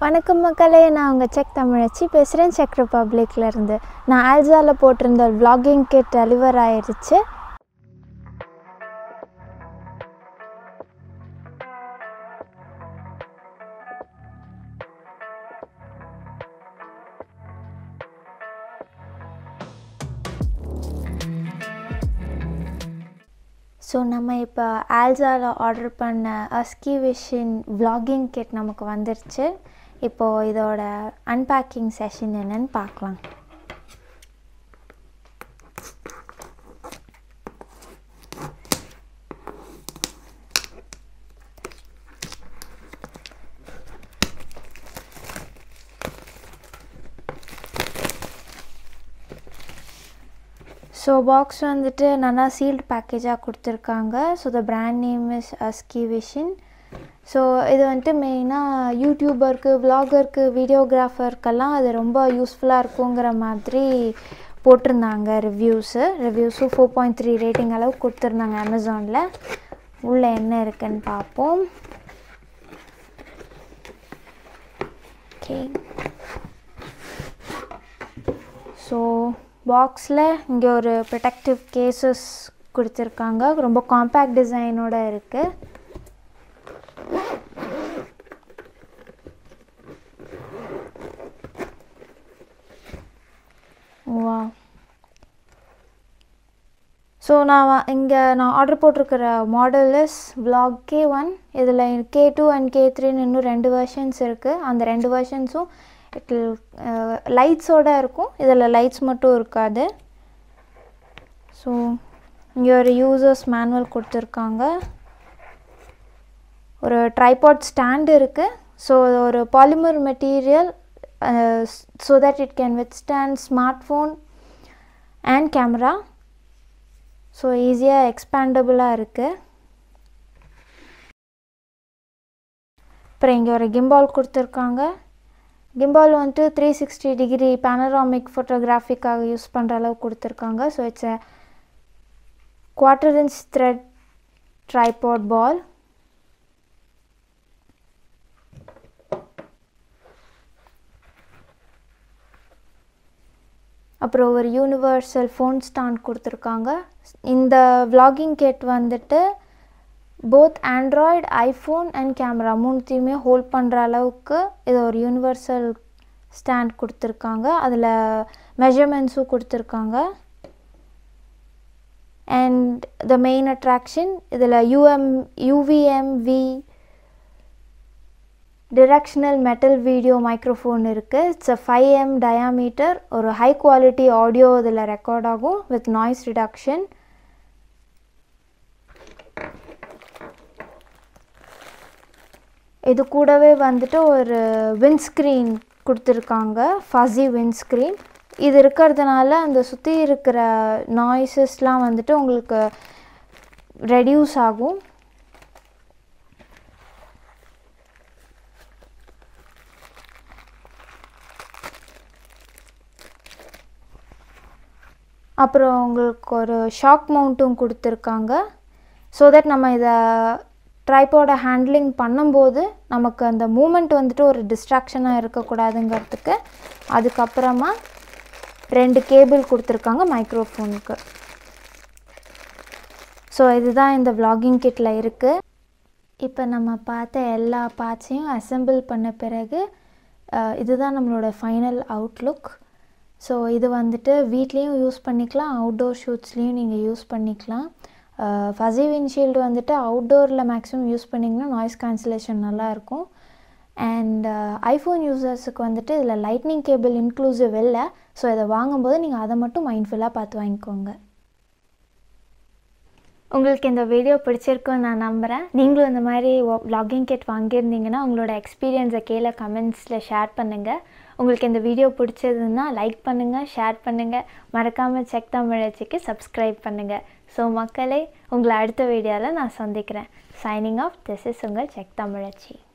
வணக்கம் மக்களே நான் உங்கள் செக் தமிழச்சி பேசுகிறேன் செக் ரிப்பப்ளிக்ல இருந்து நான் ஆல்சாவில் போட்டிருந்த vlogging கிட் டெலிவர் ஆயிடுச்சு ஸோ நம்ம இப்போ ஆல்சாவில் ஆர்டர் பண்ண அஸ்கி விஷின் vlogging கிட் நமக்கு வந்துருச்சு இப்போது இதோட அன்பேக்கிங் செஷன் என்னன்னு பார்க்கலாம் ஸோ பாக்ஸ் வந்துட்டு நல்லா சீல்டு பேக்கேஜாக கொடுத்துருக்காங்க so the brand name is Aski Vision so இது வந்துட்டு மெயினாக யூடியூபருக்கு விலாகருக்கு வீடியோகிராஃபருக்கெல்லாம் அது ரொம்ப யூஸ்ஃபுல்லாக இருக்குங்கிற மாதிரி போட்டிருந்தாங்க ரிவ்யூஸு ரிவ்யூஸும் ஃபோர் பாயிண்ட் த்ரீ ரேட்டிங் அளவுக்கு கொடுத்துருந்தாங்க அமேசானில் உள்ளே என்ன இருக்குன்னு பார்ப்போம் ஓகே ஸோ பாக்ஸில் இங்கே ஒரு ப்ரொடெக்டிவ் கேசஸ் கொடுத்துருக்காங்க ரொம்ப காம்பேக்ட் டிசைனோட இருக்குது வா ஸோ நான் இங்கே நான் ஆர்டர் போட்டிருக்கிற model is vlog K one இதில் கே டூ அண்ட் கே த்ரீன்னு இன்னும் ரெண்டு வெர்ஷன்ஸ் இருக்குது அந்த ரெண்டு வெர்ஷன்ஸும் இட் லைட்ஸோட இருக்கும் இதில் லைட்ஸ் மட்டும் இருக்காது ஸோ இங்கே ஒரு யூசர்ஸ் மேனுவல் கொடுத்துருக்காங்க ஒரு ட்ரைபாட் ஸ்டாண்டு இருக்குது ஸோ ஒரு polymer material so that it can withstand smartphone and camera so ஈஸியாக எக்ஸ்பேண்டபுளாக இருக்குது அப்புறம் இங்கே ஒரு கிம்பால் கொடுத்துருக்காங்க கிம்பால் வந்துட்டு த்ரீ சிக்ஸ்டி டிகிரி பேனராமிக் ஃபோட்டோகிராஃபிக்காக யூஸ் பண்ணுற அளவு கொடுத்துருக்காங்க so it's a quarter inch thread tripod ball அப்புறம் ஒரு யூனிவர்சல் ஃபோன் ஸ்டாண்ட் கொடுத்துருக்காங்க இந்த vlogging கிட் வந்துட்டு both Android iPhone and camera மூணுத்தையுமே ஹோல்ட் பண்ணுற அளவுக்கு இது ஒரு யூனிவர்சல் ஸ்டாண்ட் கொடுத்துருக்காங்க அதில் மெஷர்மெண்ட்ஸும் கொடுத்துருக்காங்க அண்ட் த மெயின் அட்ராக்ஷன் இதில் U M U V M V directional metal video microphone இருக்குது it's a five M diameter ஒரு ஹை குவாலிட்டி ஆடியோ இதில் ரெக்கார்ட் ஆகும் வித் நாய்ஸ் ரிடக்ஷன் இது கூடவே வந்துட்டு ஒரு விண்ட்ஸ்க்ரீன் கொடுத்துருக்காங்க ஃபஸி விண்ட்ஸ்க்ரீன் இது இருக்கிறதுனால அந்த சுற்றி இருக்கிற நாய்ஸஸ்லாம் வந்துட்டு உங்களுக்கு ரெடியூஸ் ஆகும் அப்புறம் உங்களுக்கு ஒரு ஷாக் மவுண்ட்டும் கொடுத்துருக்காங்க ஸோ தட் நம்ம இதை ட்ரைப்போட ஹேண்ட்லிங் பண்ணும்போது நமக்கு அந்த மூமெண்ட் வந்துட்டு ஒரு டிஸ்ட்ராக்ஷனாக இருக்கக்கூடாதுங்கிறதுக்கு அதுக்கப்புறமா ரெண்டு கேபிள் கொடுத்துருக்காங்க மைக்ரோஃபோனுக்கு ஸோ இதுதான் இந்த vlogging கிட்டில் இருக்குது இப்போ நம்ம பார்த்த எல்லா பார்ட்ஸையும் அசெம்பிள் பண்ண பிறகு அஹ், இதுதான் நம்மளோட ஃபைனல் அவுட்லுக் ஸோ இது வந்துட்டு வீட்லேயும் யூஸ் பண்ணிக்கலாம் அவுட்டோர் ஷூட்ஸ்லேயும் நீங்கள் யூஸ் பண்ணிக்கலாம் ஃபஸி விண்ட்ஷீல்டு வந்துட்டு அவுட்டோரில் மேக்ஸிமம் யூஸ் பண்ணிங்கன்னா நாய்ஸ் கேன்சலேஷன் நல்லாயிருக்கும் அண்ட் ஐஃபோன் யூசர்ஸுக்கு வந்துட்டு இதில் லைட்னிங் கேபிள் இன்க்ளூசிவ் இல்லை ஸோ இதை வாங்கும்போது நீங்கள் அதை மட்டும் மைண்ட்ஃபுல்லாக பார்த்து வாங்கிக்கோங்க உங்களுக்கு இந்த வீடியோ பிடிச்சிருக்குன்னு நான் நம்புகிறேன் நீங்களும் இந்த மாதிரி vlogging கிட் வாங்கியிருந்தீங்கன்னா உங்களோட எக்ஸ்பீரியன்ஸை கீழே கமெண்ட்ஸில் ஷேர் பண்ணுங்கள் உங்களுக்கு இந்த வீடியோ பிடிச்சதுன்னா லைக் பண்ணுங்கள் ஷேர் பண்ணுங்கள் மறக்காமல் செக் தமிழச்சிக்கு சப்ஸ்கிரைப் பண்ணுங்கள் ஸோ மக்களே உங்களை அடுத்த வீடியோவில் நான் சந்திக்கிறேன் சைனிங் ஆஃப் திஸ் இஸ் உங்கள் செக் தமிழச்சி